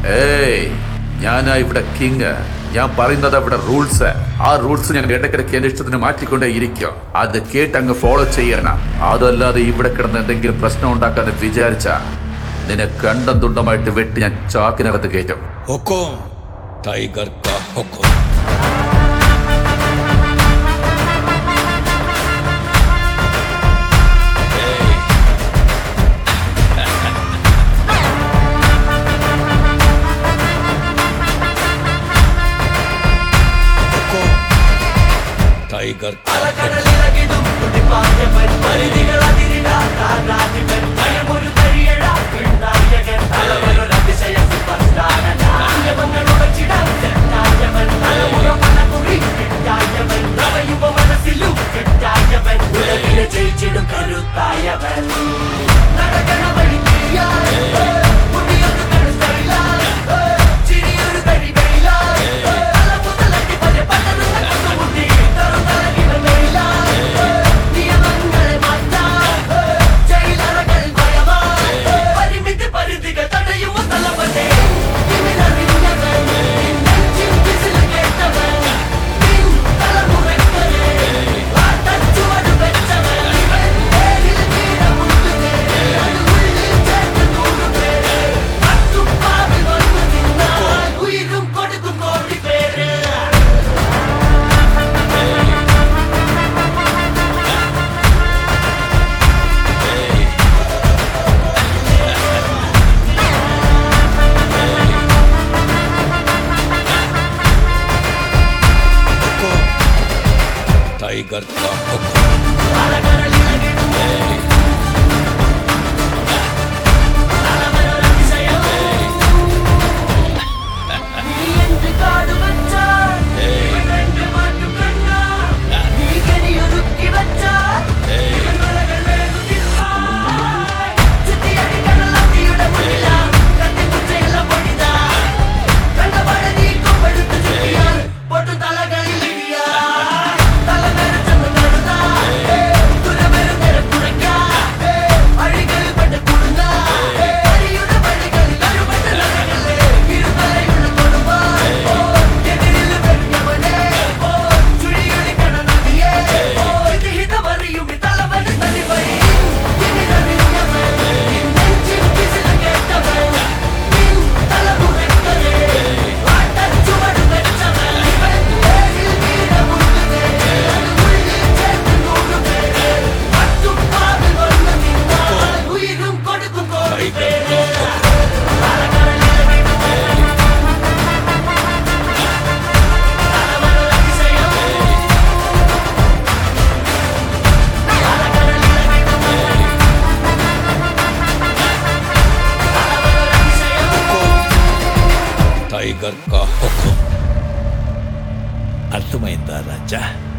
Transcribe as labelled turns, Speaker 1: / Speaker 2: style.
Speaker 1: ഏയ് ഞാനാ ഇവിടെ കിങ് ഞാൻ പറയുന്നത് അവിടെ റൂൾസ് ആ റൂൾസ് ഞാൻ ഇടയ്ക്കിടയ്ക്ക് എന്റെ ഇഷ്ടത്തിന് മാറ്റിക്കൊണ്ടേ ഇരിക്കും അത് കേട്ട് അങ്ങ് ഫോളോ ചെയ്യണം അതല്ലാതെ ഇവിടെ കിടന്ന് എന്തെങ്കിലും പ്രശ്നം ഉണ്ടാക്കാന്ന് വിചാരിച്ച നിന്നെ കണ്ടം തുണ്ടമായിട്ട് വെട്ടി ഞാൻ ചാക്കിനകത്ത് കയറ്റും
Speaker 2: हुकुम टाइगर का हुकुम हुकुम टाइगर का हुकुम
Speaker 3: ജയിച്ചിടും കരുത്തായവൻ നടക്കണ വഴി നീയായി മുടിയൊന്ന് കടുത്തറിയായി ചിരിയൊരു തരി വെയിലായി തല മുതലടി പല പലതും കൊണ്ടുമുട്ടി തറുതലകിട വെയിലായി നിയമങ്ങളെ മാറ്റാൻ ജയിലറകൾ ഭയമായി പരിമിതി പരിധികൾ തടയുമ തലവനെ ഇവനറിഞ്ഞവൻ നെഞ്ചിൻ വിസിൽ കേട്ടവൻ നിൻ തലമുറയ്ക്കരെ ആട്ടച്ചുവട് വെച്ചവൻ ഇവൻ നേരിൽ വീരമുട്ടുകേ അത് ഉള്ളിൽ ചേർത്ത് നൂറുപേരെ അത്തുപ്പാവിൽ വന്നു നിന്നാൽ ഉയിരും കൊടുക്കും കോടി പേര്
Speaker 2: हुकुम टाइगर का हुकुम
Speaker 3: നീ എന്ത് കാട് വച്ചാൽ ഇവൻ രണ്ട് മാറ്റു കണ്ണാ നീ കനിയൊരുക്കി വച്ചാൽ ഇവൻ വലകൾ വേഗുതിർപ്പായ്. ചുറ്റിയടിക്കണ ലത്തിയുടെ മുന്നിലാ കത്തിക്കുച്ചയുള്ള പൊടിതാ. കണ്ടപാടെ നീ കൊമ്പെടുത്ത് ചുറ്റിയാൽ പൊട്ടും തലകളിൽ ഇടിയാ. തല നരച്ചെന്ന് കരുതാ. തുരവരും നിരക്കുറയ്ക്കാ. അഴികളിൽ പെട്ട് കുടുങ്ങാ. അരിയുടെ വഴികളിൽ അരുപെട്ട നരകളെ. ഇരുതലയുള്ള കൊടുവാൾ. ഓ, എതിരിൽ വെടിഞ്ഞവനെ. ഓ, ചുഴിയൊലിക്കണ നദിയെ. ഓ, ഇതിഹിതമറിയും ഈ തലവന് തനിവഴി. ഇതിനറിഞ്ഞവൻ, നിൻ നെഞ്ചിൻ വിസിൽ കേട്ടവൻ. നിൻ തലമുറയ്ക്കരെ ആട്ടച്ചുവട് വെച്ചവൻ. ഇവൻ നേരിൽ വീരമുട്ടുകേ. അത് ഉള്ളിൽ ചേർത്ത് നൂറുപേരെ. അത്തുപ്പാവിൽ വന്ന് നിന്നാൽ ഉയിരും കൊടുക്കും കോടി
Speaker 2: टाइगर
Speaker 3: പേര്
Speaker 2: का हुकुम टाइगर का हुकुम अर्थమైందా రాజా